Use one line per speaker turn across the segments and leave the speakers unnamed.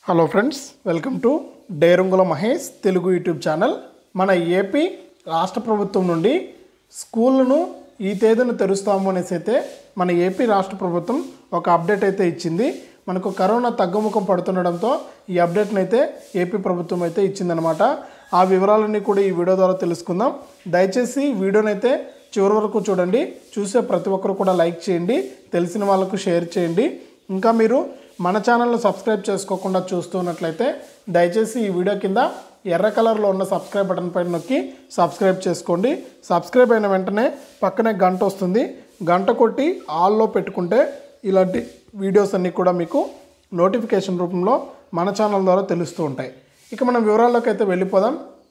hello friends welcome to Derungula Mahesh Telugu YouTube channel మన AP రాష్ట్ర ప్రభుత్వం నుండి స్కూళ్ళను ఈ తేదీన తెరుస్తాము అనేసి అయితే మన ఏపీ రాష్ట్ర ప్రభుత్వం ఒక అప్డేట్ అయితే ఇచ్చింది మనకు కరోనా తగ్గుముఖం పడుతుండడంతో ఈ అప్డేట్ని అయితే ఏపీ ప్రభుత్వం అయితే ఇచ్చిందనమాట ఆ వివరాలన్నీ కూడా ఈ వీడియో ద్వారా తెలుసుకుందాం దయచేసి ఈ వీడియోని అయితే చివరి వరకు చూడండి చూసే ప్రతి ఒక్కరు కూడా లైక్ చేయండి తెలిసిన వాళ్ళకు షేర్ చేయండి ఇంకా మీరు మన ఛానల్ను సబ్స్క్రైబ్ చేసుకోకుండా చూస్తున్నట్లయితే దయచేసి ఈ వీడియో కింద ఎర్ర కలర్లో ఉన్న సబ్స్క్రైబ్ బటన్ పైన నొక్కి సబ్స్క్రైబ్ చేసుకోండి సబ్స్క్రైబ్ అయిన వెంటనే పక్కనే గంట వస్తుంది గంట కొట్టి ఆల్లో పెట్టుకుంటే ఇలాంటి వీడియోస్ అన్నీ కూడా మీకు నోటిఫికేషన్ రూపంలో మన ఛానల్ ద్వారా తెలుస్తూ ఉంటాయి ఇక మనం వివరాల్లోకి అయితే వెళ్ళిపోదాం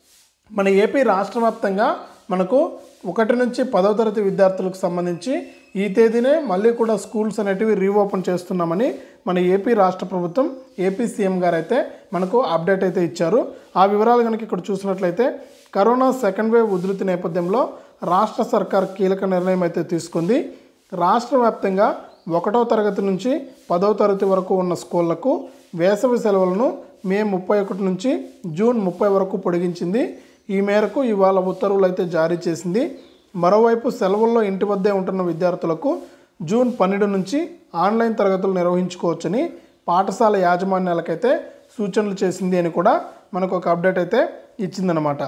మన ఏపీ రాష్ట్ర వ్యాప్తంగా మనకు ఒకటి నుంచి పదవ తరగతి విద్యార్థులకు సంబంధించి ఈ తేదీనే మళ్ళీ కూడా స్కూల్స్ అనేటివి రీఓపెన్ చేస్తున్నామని మన ఏపీ రాష్ట్ర ప్రభుత్వం ఏపీ సీఎం గారు అయితే మనకు అప్డేట్ అయితే ఇచ్చారు ఆ వివరాలు కనుక ఇక్కడ చూసినట్లయితే కరోనా సెకండ్ వేవ్ ఉధృతి నేపథ్యంలో రాష్ట్ర సర్కార్ కీలక నిర్ణయం అయితే తీసుకుంది రాష్ట్ర వ్యాప్తంగా ఒకటో తరగతి నుంచి పదవ తరగతి వరకు ఉన్న స్కూళ్లకు వేసవి సెలవులను మే ముప్పై ఒకటి నుంచి జూన్ ముప్పై వరకు పొడిగించింది ఈ మేరకు ఇవాళ ఉత్తర్వులు అయితే జారీ చేసింది మరోవైపు సెలవుల్లో ఇంటి వద్దే ఉంటున్న విద్యార్థులకు జూన్ పన్నెండు నుంచి ఆన్లైన్ తరగతులు నిర్వహించుకోవచ్చని పాఠశాల యాజమాన్యాలకైతే సూచనలు చేసింది అని కూడా మనకు ఒక అప్డేట్ అయితే ఇచ్చిందనమాట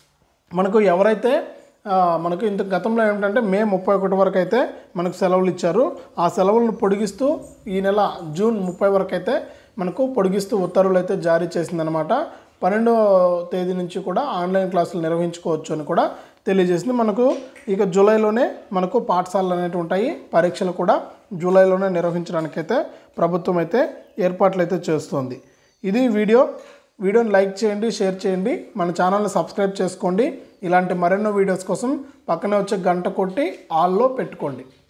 మనకు ఎవరైతే ఆ, మనకు ఇంత గతంలో ఏమిటంటే మే ముప్పై ఒకటి వరకు అయితే మనకు సెలవులు ఇచ్చారు ఆ సెలవులను పొడిగిస్తూ ఈ నెల జూన్ ముప్పై వరకు అయితే మనకు పొడిగిస్తూ ఉత్తర్వులు అయితే జారీ చేసిందనమాట పన్నెండో తేదీ నుంచి కూడా ఆన్లైన్ క్లాసులు నిర్వహించుకోవచ్చు అని కూడా తెలియజేసింది మనకు ఇక జూలైలోనే మనకు పాఠశాలలు అనేవి ఉంటాయి పరీక్షలు కూడా జూలైలోనే నిర్వహించడానికైతే ప్రభుత్వం అయితే ఏర్పాట్లు అయితే చేస్తోంది ఇది వీడియో వీడియోని లైక్ చేయండి షేర్ చేయండి మన ఛానల్ని సబ్స్క్రైబ్ చేసుకోండి ఇలాంటి మరెన్నో వీడియోస్ కోసం పక్కనే వచ్చే గంట కొట్టి ఆల్లో పెట్టుకోండి